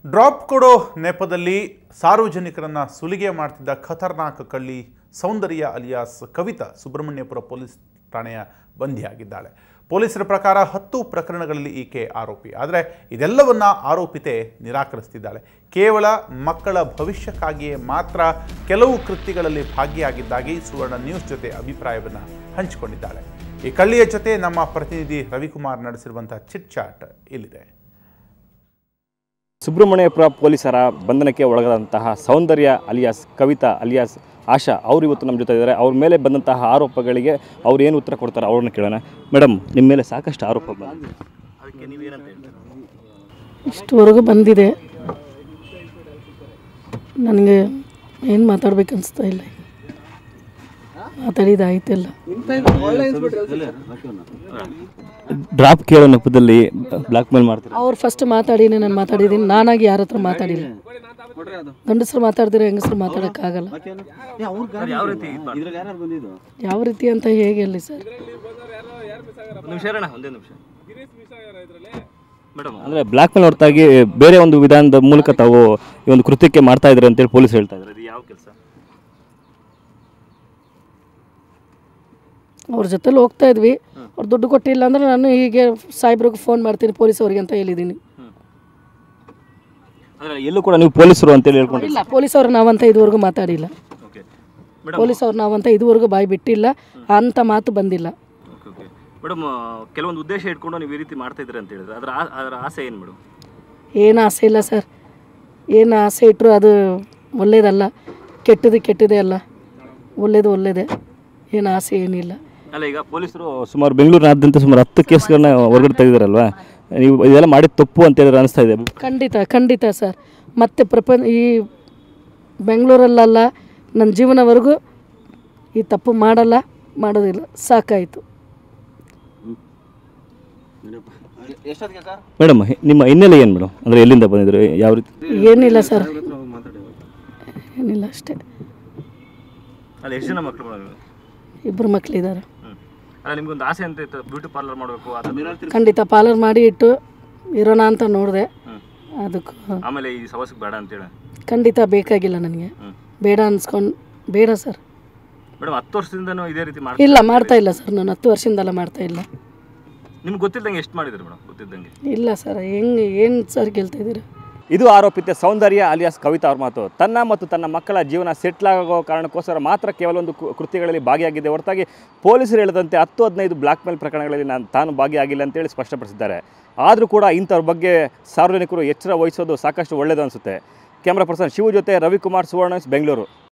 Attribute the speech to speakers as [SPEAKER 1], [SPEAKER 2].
[SPEAKER 1] Drop ಕೊಡೋ ನೆಪದಲ್ಲಿ ಸಾರ್ವಜನಿಕರನ್ನ ಸುಲಿಗೆ ಮಾಡ್ತಿದ್ದ ಖತರ್ನಾಕ್ ಕಳ್ಳಿ ಸೌಂದರ್ಯ ಅಲಿಯಾಸ್ ಕವಿತಾ ಸುಬ್ರಹ್ಮಣ್ಯಪುರ ಪೊಲೀಸ್ ಠಾಣೆಯ ಬಂಧಿಯಾಗಿದ್ದಾಳೆ ಪೊಲೀಸರ ಪ್ರಕಾರ ಹತ್ತು ಪ್ರಕರಣಗಳಲ್ಲಿ ಈಕೆ ಆರೋಪಿ ಆದರೆ ಇದೆಲ್ಲವನ್ನ ಆರೋಪಿತೆ ನಿರಾಕರಿಸ್ತಿದ್ದಾಳೆ ಕೇವಲ ಮಕ್ಕಳ ಭವಿಷ್ಯಕ್ಕಾಗಿಯೇ ಮಾತ್ರ ಕೆಲವು ಕೃತ್ಯಗಳಲ್ಲಿ ಭಾಗಿಯಾಗಿದ್ದಾಗಿ ಸುವರ್ಣ ನ್ಯೂಸ್ ಜೊತೆ ಅಭಿಪ್ರಾಯವನ್ನು ಹಂಚಿಕೊಂಡಿದ್ದಾಳೆ ಈ ಕಳ್ಳಿಯ ಜೊತೆ ನಮ್ಮ ಪ್ರತಿನಿಧಿ ರವಿಕುಮಾರ್ ನಡೆಸಿರುವಂತಹ ಚಿಟ್ ಚಾಟ್ ಇಲ್ಲಿದೆ
[SPEAKER 2] ಸುಬ್ರಹ್ಮಣ್ಯಪುರ ಪೊಲೀಸರ ಬಂಧನಕ್ಕೆ ಒಳಗಾದಂತಹ ಸೌಂದರ್ಯ ಅಲಿಯಾಸ್ ಕವಿತಾ ಅಲಿಯಾಸ್ ಆಶಾ ಅವರು ಇವತ್ತು ನಮ್ಮ ಜೊತೆ ಇದ್ದಾರೆ ಅವ್ರ ಮೇಲೆ ಬಂದಂತಹ ಆರೋಪಗಳಿಗೆ ಅವ್ರು ಏನು ಉತ್ತರ ಕೊಡ್ತಾರೆ ಅವ್ರನ್ನ ಕೇಳೋಣ ಮೇಡಮ್ ನಿಮ್ಮ ಮೇಲೆ ಸಾಕಷ್ಟು ಆರೋಪ ಬಂದಿದೆ ಅದಕ್ಕೆ ನೀವೇನಂತ ಹೇಳ್ತೀರಾ
[SPEAKER 3] ಇಷ್ಟುವರೆಗೂ ಬಂದಿದೆ ನನಗೆ ಏನು ಮಾತಾಡ್ಬೇಕು ಅನಿಸ್ತಾ ಇಲ್ಲ ಮಾತಾಡಿದ ಆಯ್ತಿಲ್ಲ
[SPEAKER 2] ಡ್ರಾಪ್ ಕೇಳೋ ನೆಪದಲ್ಲಿ ಬ್ಲಾಕ್ ಮೇಲ್ ಮಾಡ್ತಾರೆ
[SPEAKER 3] ಅವ್ರು ಫಸ್ಟ್ ಮಾತಾಡಿನೇ ನಾನು ಮಾತಾಡಿದ್ದೀನಿ ನಾನಾಗಿ ಯಾರ ಹತ್ರ ಮಾತಾಡಿಲ್ಲ ಗಂಡಸರು ಮಾತಾಡಿದ್ರೆ ಹೆಂಗಸರು ಮಾತಾಡೋಕ್ಕಾಗಲ್ಲ
[SPEAKER 2] ಯಾವ ರೀತಿ
[SPEAKER 3] ಯಾವ ರೀತಿ ಅಂತ ಹೇಗೆ ಹೇಳಿ ಸರ್
[SPEAKER 2] ನಿಮಿಷ ಇರೋಣ ಒಂದೇ ನಿಮಿಷ ಮೇಡಮ್ ಅಂದರೆ ಬ್ಲಾಕ್ ಮೇಲ್ ಹೊರತಾಗಿ ಬೇರೆ ಒಂದು ವಿಧಾನದ ಮೂಲಕ ತಾವು ಈ ಒಂದು ಕೃತ್ಯಕ್ಕೆ ಮಾಡ್ತಾ ಇದ್ದಾರೆ ಅಂತೇಳಿ ಪೊಲೀಸ್ ಹೇಳ್ತಾ ಇದ್ದಾರೆ ಇದು ಯಾವ ಕೆಲಸ
[SPEAKER 3] ಅವ್ರ ಜೊತೆಲಿ ಹೋಗ್ತಾ ಇದ್ವಿ ಅವ್ರು ದುಡ್ಡು ಕೊಟ್ಟಿಲ್ಲ ಅಂದ್ರೆ ನಾನು ಹೀಗೆ ಸಾಹೇಬ್ರಿಗೆ ಫೋನ್ ಮಾಡ್ತೀನಿ ಪೊಲೀಸ್ ಅವ್ರಿಗೆ ಅಂತ ಹೇಳಿದ್ದೀನಿ
[SPEAKER 2] ಅಂದರೆ ಎಲ್ಲೂ ಕೂಡ ನೀವು ಪೊಲೀಸರು ಅಂತೇಳಿ ಹೇಳ್ಕೊಂಡು
[SPEAKER 3] ಇಲ್ಲ ಪೊಲೀಸ್ ಅವ್ರು ನಾವಂತ ಇದುವರೆಗೂ ಮಾತಾಡಿಲ್ಲ
[SPEAKER 2] ಓಕೆ
[SPEAKER 3] ಪೊಲೀಸ್ ಅವ್ರು ನಾವಂತ ಇದುವರೆಗೂ ಬಾಯಿ ಬಿಟ್ಟಿಲ್ಲ ಅಂಥ ಮಾತು ಬಂದಿಲ್ಲ
[SPEAKER 2] ಓಕೆ ಓಕೆ ಮೇಡಮ್ ಕೆಲವೊಂದು ಉದ್ದೇಶ ಇಟ್ಕೊಂಡು ನೀವು ಈ ರೀತಿ ಮಾಡ್ತಾ ಇದ್ದೀರಿ ಅಂತ ಹೇಳಿದ್ರೆ ಅದರ ಆ- ಅದರ ಆಸೆ ಏನು ಮೇಡಮ್
[SPEAKER 3] ಏನು ಆಸೆ ಇಲ್ಲ ಸರ್ ಏನು ಆಸೆ ಇಟ್ಟರು ಅದು ಒಳ್ಳೇದಲ್ಲ ಕೆಟ್ಟದು ಕೆಟ್ಟದೇ ಅಲ್ಲ ಒಳ್ಳೇದು ಒಳ್ಳೇದೇ ಏನು ಆಸೆ ಏನಿಲ್ಲ
[SPEAKER 2] ಅಲ್ಲ ಈಗ ಪೊಲೀಸರು ಸುಮಾರು ಬೆಂಗಳೂರಿನಾದ್ಯಂತ ಸುಮಾರು ಹತ್ತು ಕೇಸ್ಗಳನ್ನ ಹೊರಗಡೆ ತೆಗೆದಿರಲ್ವಾ ನೀವು ಇದೆಲ್ಲ ಮಾಡಿದ ತಪ್ಪು ಅಂತ ಹೇಳಿದ್ರೆ ಅನಿಸ್ತಾ ಇದೆ
[SPEAKER 3] ಖಂಡಿತ ಖಂಡಿತ ಸರ್ ಮತ್ತೆ ಪ್ರಪಂಚ ಈ ಬೆಂಗಳೂರಲ್ಲ ನನ್ನ ಜೀವನವರೆಗೂ ಈ ತಪ್ಪು ಮಾಡಲ್ಲ ಮಾಡೋದಿಲ್ಲ ಸಾಕಾಯಿತು
[SPEAKER 2] ಮೇಡಮ್ ನಿಮ್ಮ ಹಿನ್ನೆಲೆ ಏನು ಮೇಡಮ್ ಅಂದರೆ ಎಲ್ಲಿಂದ ಬಂದಿದ್ರು ಯಾವ ರೀತಿ
[SPEAKER 3] ಏನಿಲ್ಲ ಸರ್ ಏನಿಲ್ಲ ಅಷ್ಟೇ
[SPEAKER 2] ಅಲ್ಲ ಎಷ್ಟು ಜನ ಮಕ್ಕಳು
[SPEAKER 3] ಇಬ್ಬರು ಮಕ್ಕಳಿದ್ದಾರೆ
[SPEAKER 2] ಅಲ್ಲ ನಿಮ್ಗೊಂದು ಆಸೆ ಅಂತ ಇತ್ತು ಬ್ಯೂಟಿ ಪಾರ್ಲರ್ ಮಾಡಬೇಕು ಅದು
[SPEAKER 3] ಖಂಡಿತ ಪಾರ್ಲರ್ ಮಾಡಿ ಇಟ್ಟು ಇರೋಣ ಅಂತ ನೋಡಿದೆ ಅದಕ್ಕೆ
[SPEAKER 2] ಆಮೇಲೆ ಈ ಸವಸ್ಗೆ ಬೇಡ ಅಂತೇಳಿ
[SPEAKER 3] ಖಂಡಿತ ಬೇಕಾಗಿಲ್ಲ ನನಗೆ
[SPEAKER 2] ಹ್ಮ್.
[SPEAKER 3] ಬೇಡ ಅನ್ಸ್ಕೊಂಡು ಬೇಡ ಸರ್
[SPEAKER 2] ಮೇಡಮ್ ಹತ್ತು ವರ್ಷದಿಂದನೂ ಇದೇ ರೀತಿ ಮಾಡಿ
[SPEAKER 3] ಇಲ್ಲ ಮಾಡ್ತಾ ಇಲ್ಲ ಸರ್ ನಾನು ಹತ್ತು ವರ್ಷದಿಂದಲ್ಲ ಮಾಡ್ತಾ ಇಲ್ಲ
[SPEAKER 2] ನಿಮ್ಗೆ ಗೊತ್ತಿದ್ದಂಗೆ ಎಷ್ಟು ಮಾಡಿದ್ರಿ ಮೇಡಮ್ ಗೊತ್ತಿದ್ದಂಗೆ
[SPEAKER 3] ಇಲ್ಲ ಸರ್ ಹೆಂಗೆ ಏನು ಸರ್ ಕೇಳ್ತಾ ಇದ್ದೀರಾ
[SPEAKER 2] ಇದು ಆರೋಪಿತ ಸೌಂದರ್ಯ ಅಲಿಯಾಸ್ ಕವಿತಾ ಅವ್ರ ಮಾತು ತನ್ನ ಮತ್ತು ತನ್ನ ಮಕ್ಕಳ ಜೀವನ ಸೆಟ್ಲ್ ಆಗೋ ಕಾರಣಕ್ಕೋಸ್ಕರ ಮಾತ್ರ ಕೇವಲ ಒಂದು ಕು- ಕೃತ್ಯಗಳಲ್ಲಿ ಭಾಗಿಯಾಗಿದೆ ಹೊರತಾಗಿ ಪೊಲೀಸರು ಹೇಳಿದಂತೆ ಹತ್ತು ಹದಿನೈದು ಬ್ಲಾಕ್ ಮೇಲ್ ಪ್ರಕರಣಗಳಲ್ಲಿ ನಾನು ತಾನು ಭಾಗಿಯಾಗಿಲ್ಲ ಅಂತೇಳಿ ಸ್ಪಷ್ಟಪಡಿಸಿದ್ದಾರೆ ಆದರೂ ಕೂಡ ಇಂಥವ್ರ ಬಗ್ಗೆ ಸಾರ್ವಜನಿಕರು ಎಚ್ಚರ ವಹಿಸೋದು ಸಾಕಷ್ಟು ಒಳ್ಳೆಯದು ಅನಿಸುತ್ತೆ ಕ್ಯಾಮ್ರಾ ಪರ್ಸನ್ ಶಿವು ಜೊತೆ ರವಿಕುಮಾರ್ ಸುವರ್ಣ ಬೆಂಗಳೂರು